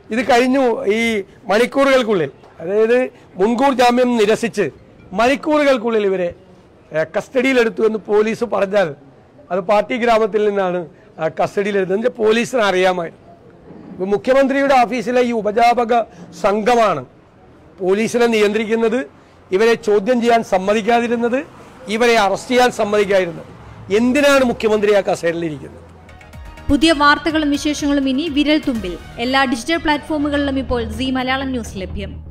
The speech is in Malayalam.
ഇത് കഴിഞ്ഞു ഈ മണിക്കൂറുകൾക്കുള്ളിൽ അതായത് മുൻകൂർ ജാമ്യം നിരസിച്ച് മണിക്കൂറുകൾക്കുള്ളിൽ ഇവരെ ഏഹ്, കസ്റ്റഡിയിലെടുത്തു എന്ന് പോലീസ് പറഞ്ഞാൽ അത് പാർട്ടി ഗ്രാമത്തിൽ നിന്നാണ് ആ, കസ്റ്റഡിയിലെടുത്തത് എന്ന് വെച്ചാൽ പോലീസിന് അറിയാമായിരുന്നു ഇപ്പൊ മുഖ്യമന്ത്രിയുടെ ഓഫീസിലെ ഈ ഉപജാപക സംഘമാണ് പോലീസിനെ നിയന്ത്രിക്കുന്നത് ഇവരെ ചോദ്യം ചെയ്യാൻ സമ്മതിക്കാതിരുന്നത് ഇവരെ അറസ്റ്റ് ചെയ്യാൻ സമ്മതിക്കാതിരുന്നത് എന്തിനാണ് മുഖ്യമന്ത്രി ആ കസേരയിലിരിക്കുന്നത് പുതിയ വാർത്തകളും വിശേഷങ്ങളും ഇനി വിരൽ തുമ്പിൽ എല്ലാ ഡിജിറ്റൽ പ്ലാറ്റ്ഫോമുകളിലും ഇപ്പോൾ സി മലയാളം ന്യൂസ് ലഭ്യം